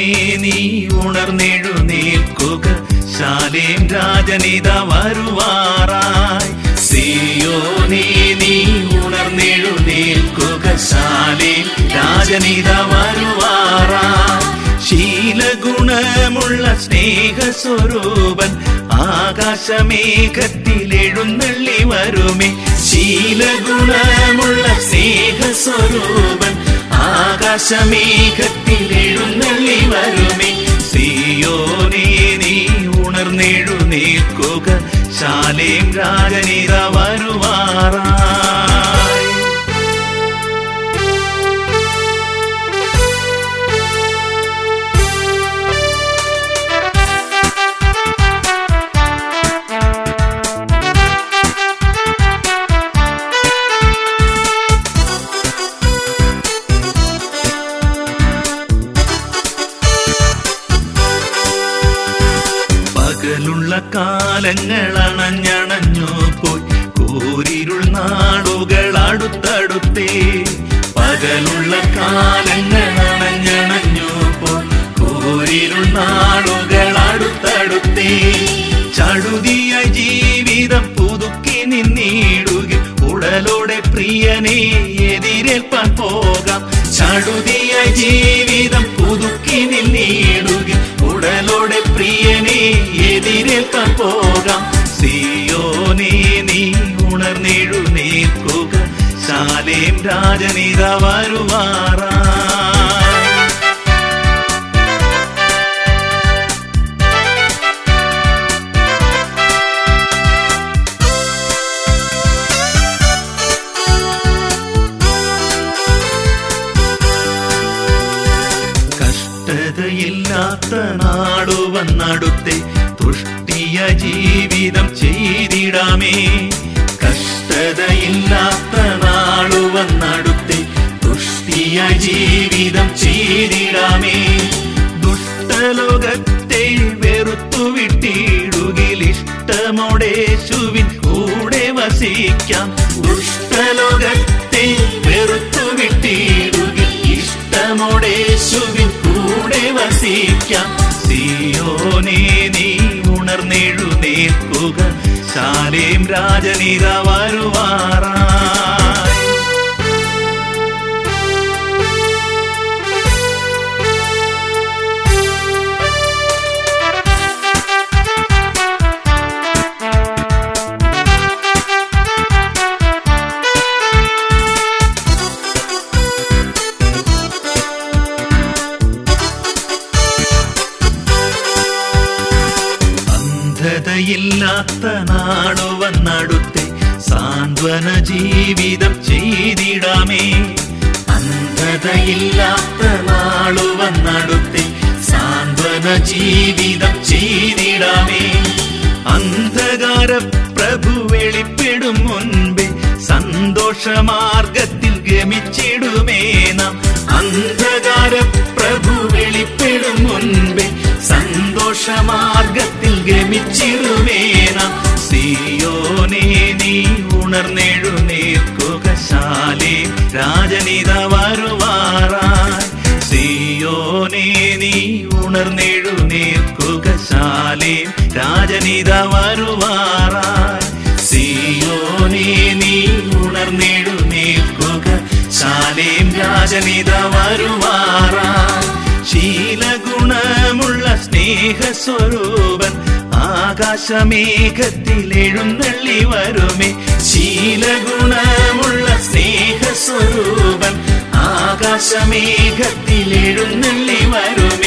നീ ഉണർന്നെഴുന്നേൽക്കുക ശാലേം രാജനിത വരുവാറായി സിയോനേ നീ ഉണർന്നെഴുന്നേൽക്കുക ശാലേം രാജനിത വരുവാറായി ശീലഗുണമുള്ള സ്നേഹസ്വരൂപൻ ആകാശമേഘത്തിൽ എഴുന്നള്ളി വരുമേ ശീലഗുണമുള്ള സ്നേഹസ്വരൂപൻ ആകാശമേഘത്തിൽ എഴുന്നള്ളി വരുമേ സിയോനേ നീ ഉണർന്നെഴുന്നേൽക്കുക ശാലേം രാജനിത വരുവാറായി പകലുള്ള കാലങ്ങൾ അണഞ്ഞണഞ്ഞു പോയി കൂരിരുൾ നാടുകൾ അടുത്തടുത്തേ പകലുള്ള കാലങ്ങൾ അണഞ്ഞണഞ്ഞു പോയി കൂരിരുൾ നാടുകൾ അടുത്തടുത്തേ ചടുതിയ ജീവിതം പുതുക്കി നിന്നിടുക ഉടലോടെ പ്രിയനെ എതിരേൽപ്പാൻ പോകാം ചടുതിയ ജീവിതം പുതുക്കി നിന്നിടുക ഉടലോടെ പ്രിയനെ എതിരേൽക്കാൻ പോകാം സിയോനേ നീ ഉണർന്നെഴുന്നേൽക്കുക ശാലേം രാജനിത വരുവാറാ കഷ്ടതയില്ലാത്ത നാടു വന്നടുത്തെ തുഷ്ടിയ ജീവിതം ചെയ്തിടാമേ കഷ്ടതയില്ലാത്ത നാടു വന്നടുത്തെ തുഷ്ടിയ ജീവിതം ചെയ്തിടാമേ ദുഷ്ടലോകത്തെ വെറുത്തു വിട്ടിടുകിൽ ഇഷ്ടമോടേശുവിൻ കൂടെ വസിക്കാം ദുഷ്ടലോകത്തെ വെറുത്തു വിട്ടിടുകിൽ ഇഷ്ടമോടേശുവിൻ കൂടെ വസിക്കാം സിയോനേ നീ ഉണർന്നെഴുന്നേൽക്കുക ശാലേം രാജനിത വരുവാറായി അന്ധതയില്ലാത്ത നാടു വന്നടുത്തെ സാന്ത്വന ജീവിതം ചെയ്തിടാമേ അന്ധതയില്ലാത്ത നാളു വന്നടുത്തെ സാന്ത്വന ജീവിതം ചെയ്തിടാമേ അന്ധകാര പ്രഭു വെളിപ്പെടും മുൻപേ സന്തോഷമാർഗത്തിൽ ഗമിച്ചിടുമേ നാം അന്ധകാര പ്രഭു വെളിപ്പെടും മുൻപേ സന്തോഷമാർഗത്തിൽ ഗമിച്ചിടുമേ നാം സിയോനേ നീ ഉണർന്നെഴുന്നേൽക്കുക ശാലേ രാജനിത വരുവാറായി സിയോനേ നീ ഉണർന്നെഴുന്നേൽക്കുക ശാലേ രാജനിത വരുവാറായി സിയോനേ നീ ഉണർന്നെഴുന്നേൽക്കുക ശാലേം രാജനിത വരുവാറായി ശീലഗുണമുള്ള സ്നേഹസ്വരൂപൻ ആകാശമേഘത്തിൽ എഴുന്നള്ളി വരുമേ ശീലഗുണമുള്ള സ്നേഹസ്വരൂപൻ ആകാശമേഘത്തിൽ എഴുന്നള്ളി വരുമേ